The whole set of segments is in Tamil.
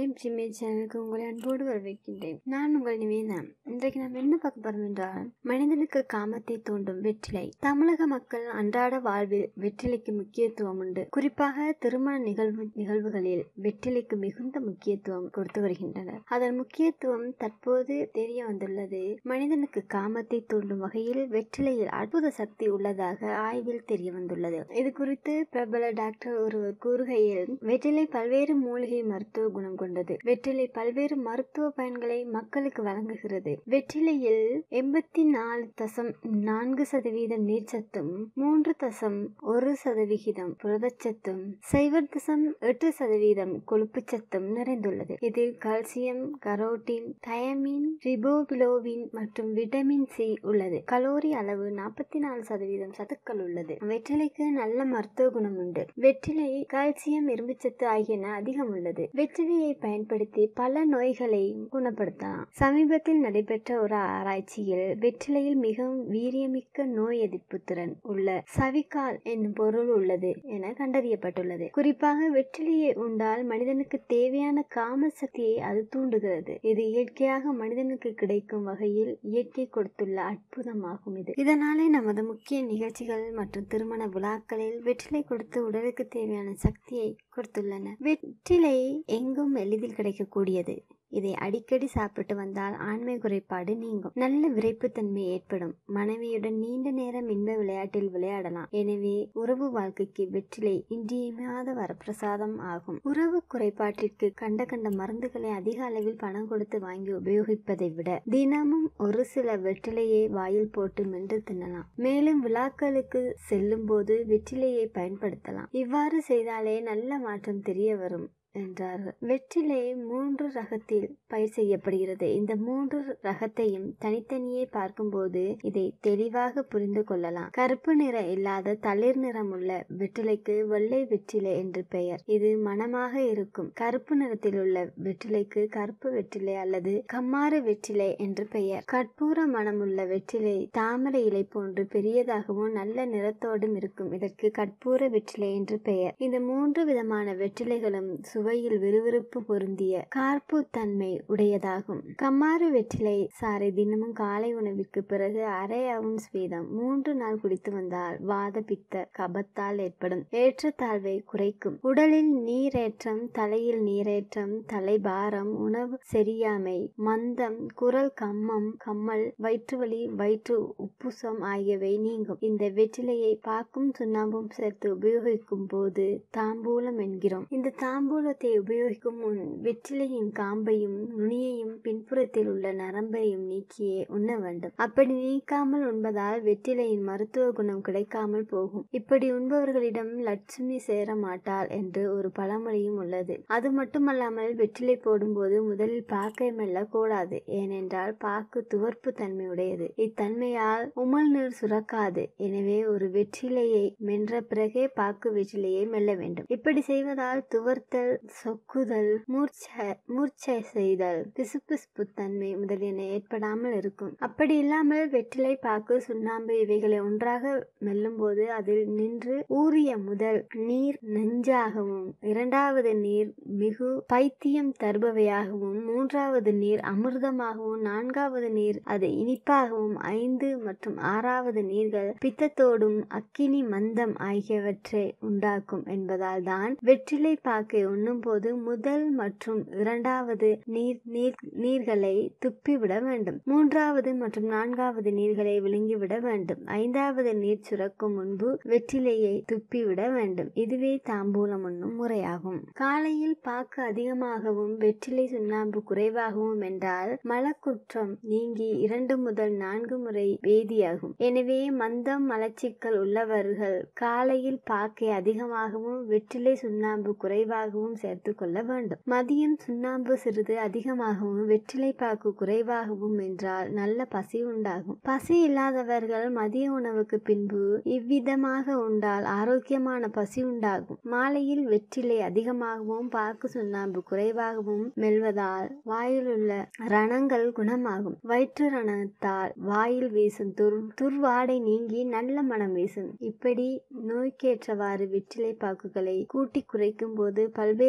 டைம் ஜிமே சேனலுக்கு உங்களை அன்போடு வரவேற்கின்றேன் நான் உங்கள் நிவேதா இன்றைக்கு நாம் என்ன பார்க்க போறோம் என்றால் மனிதனுக்கு காமத்தை தூண்டும் வெற்றிலை தமிழக மக்கள் அன்றாட வாழ்வில் வெற்றிலைக்கு முக்கியத்துவம் உண்டு குறிப்பாக திருமண நிகழ்வு நிகழ்வுகளில் வெற்றிலைக்கு மிகுந்த முக்கியத்துவம் கொடுத்து வருகின்றனர் அதன் முக்கியத்துவம் தற்போது தெரிய வந்துள்ளது மனிதனுக்கு காமத்தை தூண்டும் வகையில் வெற்றிலையில் அற்புத சக்தி உள்ளதாக ஆய்வில் தெரிய வந்துள்ளது இது குறித்து பிரபல டாக்டர் ஒருவர் கூறுகையில் வெற்றிலை பல்வேறு மூலிகை மருத்துவ குணம் கொண்டது வெற்றிலை பல்வேறு மருத்துவ பயன்களை மக்களுக்கு வழங்குகிறது வெற்றிலையில் எண்பத்தி நாலு தசம் நான்கு சதவீதம் நீர்ச்சத்தும் மூன்று தசம் ஒரு சதவிகிதம் புரதச்சத்தும் சைவர் தசம் எட்டு சதவீதம் கொழுப்புச்சத்தும் நிறைந்துள்ளது இதில் கால்சியம் கரோட்டின் தயமின் ரிபோபிலோவின் மற்றும் விட்டமின் சி உள்ளது கலோரி அளவு நாற்பத்தி நாலு சதவீதம் சத்துக்கள் உள்ளது வெற்றிலைக்கு நல்ல மருத்துவ குணம் உண்டு வெற்றிலை கால்சியம் இரும்புச்சத்து ஆகியன அதிகம் உள்ளது வெற்றிலையை பயன்படுத்தி பல நோய்களை குணப்படுத்தலாம் சமீபத்தில் நடைபெற்ற ஒரு ஆராய்ச்சியில் வெற்றிலையில் மிகவும் வீரியமிக்க நோய் எதிர்ப்பு திறன் உள்ள சவிகால் என்னும் பொருள் உள்ளது என கண்டறியப்பட்டுள்ளது குறிப்பாக வெற்றிலையை உண்டால் மனிதனுக்கு தேவையான காம சக்தியை அது தூண்டுகிறது இது இயற்கையாக மனிதனுக்கு கிடைக்கும் வகையில் இயற்கை கொடுத்துள்ள அற்புதமாகும் இது இதனாலே நமது முக்கிய நிகழ்ச்சிகள் மற்றும் திருமண விழாக்களில் வெற்றிலை கொடுத்து உடலுக்கு தேவையான சக்தியை கொடுத்துள்ளன வெற்றிலை எங்கும் எளிதில் கிடைக்கக்கூடியது இதை அடிக்கடி சாப்பிட்டு வந்தால் ஆண்மை குறைபாடு நீங்கும் நல்ல விரைப்புத்தன்மை ஏற்படும் மனைவியுடன் நீண்ட நேரம் இன்ப விளையாட்டில் விளையாடலாம் எனவே உறவு வாழ்க்கைக்கு வெற்றிலை இன்றியமையாத வரப்பிரசாதம் ஆகும் உறவு குறைபாட்டிற்கு கண்ட கண்ட மருந்துகளை அதிக அளவில் பணம் கொடுத்து வாங்கி உபயோகிப்பதை விட தினமும் ஒரு சில வெற்றிலையை வாயில் போட்டு மென்று தின்னலாம் மேலும் விழாக்களுக்கு செல்லும் போது வெற்றிலையை பயன்படுத்தலாம் இவ்வாறு செய்தாலே நல்ல மாற்றம் தெரிய வரும் என்றார்கள் வெற்றிலை மூன்று ரகத்தில் பயிர் செய்யப்படுகிறது இந்த மூன்று ரகத்தையும் தனித்தனியே பார்க்கும்போது இதை தெளிவாக புரிந்து கொள்ளலாம் கருப்பு நிறம் இல்லாத தளிர் நிறம் உள்ள வெற்றிலைக்கு வெள்ளை வெற்றிலை என்று பெயர் இது மணமாக இருக்கும் கருப்பு நிறத்தில் உள்ள வெற்றிலைக்கு கருப்பு வெற்றிலை அல்லது கம்மாறு வெற்றிலை என்று பெயர் கற்பூர மணமுள்ள வெற்றிலை தாமரை இலை போன்று பெரியதாகவும் நல்ல நிறத்தோடும் இருக்கும் இதற்கு கற்பூர வெற்றிலை என்று பெயர் இந்த மூன்று விதமான வெற்றிலைகளும் சுவையில் விறுவிறுப்பு பொருந்திய கார்ப்பு தன்மை உடையதாகும் கம்மாறு வெற்றிலை சாறை தினமும் காலை உணவிற்கு பிறகு அரை அவுன்ஸ் வீதம் மூன்று நாள் குடித்து வந்தால் வாத பித்த கபத்தால் ஏற்படும் ஏற்றத்தாழ்வை குறைக்கும் உடலில் நீரேற்றம் தலையில் நீரேற்றம் தலைபாரம் உணவு செரியாமை மந்தம் குரல் கம்மம் கம்மல் வயிற்றுவலி வயிற்று உப்புசம் ஆகியவை நீங்கும் இந்த வெற்றிலையை பாக்கும் சுண்ணாம்பும் சேர்த்து உபயோகிக்கும் போது தாம்பூலம் என்கிறோம் இந்த தாம்பூல தாம்பூலத்தை உபயோகிக்கும் முன் வெற்றிலையின் காம்பையும் நுனியையும் பின்புறத்தில் உள்ள நரம்பையும் நீக்கியே உண்ண வேண்டும் அப்படி நீக்காமல் உண்பதால் வெற்றிலையின் மருத்துவ குணம் கிடைக்காமல் போகும் இப்படி உண்பவர்களிடம் லட்சுமி சேர மாட்டாள் என்று ஒரு பழமொழியும் உள்ளது அது மட்டுமல்லாமல் வெற்றிலை போடும்போது முதலில் பாக்கை மெல்ல கூடாது ஏனென்றால் பாக்கு துவர்ப்பு தன்மை உடையது இத்தன்மையால் உமிழ்நீர் சுரக்காது எனவே ஒரு வெற்றிலையை மென்ற பிறகே பாக்கு வெற்றிலையை மெல்ல வேண்டும் இப்படி செய்வதால் துவர்த்தல் சொக்குதல் மூர்ச்சை மூர்ச்சை செய்தல் பிசுபிசுப்பு தன்மை முதலியன ஏற்படாமல் இருக்கும் அப்படி இல்லாமல் வெற்றிலை பாக்கு சுண்ணாம்பு இவைகளை ஒன்றாக மெல்லும் போது அதில் நின்று ஊறிய முதல் நீர் நெஞ்சாகவும் இரண்டாவது நீர் மிகு பைத்தியம் தருபவையாகவும் மூன்றாவது நீர் அமிர்தமாகவும் நான்காவது நீர் அது இனிப்பாகவும் ஐந்து மற்றும் ஆறாவது நீர்கள் பித்தத்தோடும் அக்கினி மந்தம் ஆகியவற்றை உண்டாக்கும் என்பதால் தான் வெற்றிலை பாக்கை உண்ணும் போது முதல் மற்றும் இரண்டாவது நீர் நீர் நீர்களை துப்பிவிட வேண்டும் மூன்றாவது மற்றும் நான்காவது நீர்களை விழுங்கிவிட வேண்டும் ஐந்தாவது நீர் சுரக்கும் முன்பு வெற்றிலையை துப்பிவிட வேண்டும் இதுவே தாம்பூலம் உண்ணும் முறையாகும் காலையில் பாக்கு அதிகமாகவும் வெற்றிலை சுண்ணாம்பு குறைவாகவும் என்றால் மலக்குற்றம் நீங்கி இரண்டு முதல் நான்கு முறை வேதியாகும் எனவே மந்தம் மலச்சிக்கல் உள்ளவர்கள் காலையில் பாக்கை அதிகமாகவும் வெற்றிலை சுண்ணாம்பு குறைவாகவும் சேர்த்து கொள்ள வேண்டும் மதியம் சுண்ணாம்பு சிறிது அதிகமாகவும் வெற்றிலை பாக்கு குறைவாகவும் என்றால் நல்ல பசி உண்டாகும் பசி இல்லாதவர்கள் மதிய உணவுக்கு பின்பு இவ்விதமாக உண்டால் ஆரோக்கியமான பசி உண்டாகும் மாலையில் வெற்றிலை அதிகமாகவும் பாக்கு சுண்ணாம்பு குறைவாகவும் மெல்வதால் வாயில் உள்ள ரணங்கள் குணமாகும் வயிற்று ரணத்தால் வாயில் வீசும் துர் துர்வாடை நீங்கி நல்ல மனம் வீசும் இப்படி நோய்க்கேற்றவாறு வெற்றிலை பாக்குகளை கூட்டி குறைக்கும் போது பல்வேறு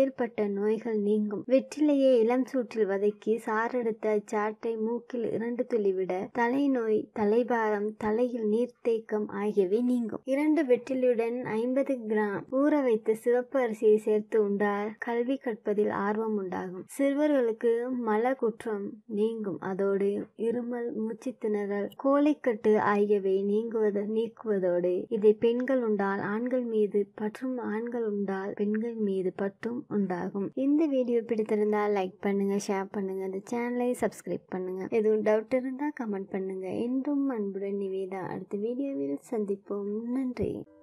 பல்வேறுபட்ட நோய்கள் நீங்கும் வெற்றிலையை இளம் சூற்றில் வதக்கி சாறெடுத்த அச்சாற்றை மூக்கில் இரண்டு துளி விட தலைநோய் தலைபாரம் தலையில் நீர்த்தேக்கம் ஆகியவை நீங்கும் இரண்டு வெற்றிலையுடன் ஐம்பது கிராம் ஊற வைத்த சிவப்பு அரிசியை சேர்த்து உண்டால் கல்வி கற்பதில் ஆர்வம் உண்டாகும் சிறுவர்களுக்கு மல குற்றம் நீங்கும் அதோடு இருமல் மூச்சு திணறல் கோழைக்கட்டு ஆகியவை நீங்குவத நீக்குவதோடு இதை பெண்கள் உண்டால் ஆண்கள் மீது பற்றும் ஆண்கள் உண்டால் பெண்கள் மீது பற்றும் உண்டாகும் இந்த வீடியோ பிடித்திருந்தால் லைக் பண்ணுங்க ஷேர் பண்ணுங்க இந்த சேனலை சப்ஸ்கிரைப் பண்ணுங்க எதுவும் டவுட் இருந்தால் கமெண்ட் பண்ணுங்க என்றும் அன்புடன் நிவேதா அடுத்த வீடியோவில் சந்திப்போம் நன்றி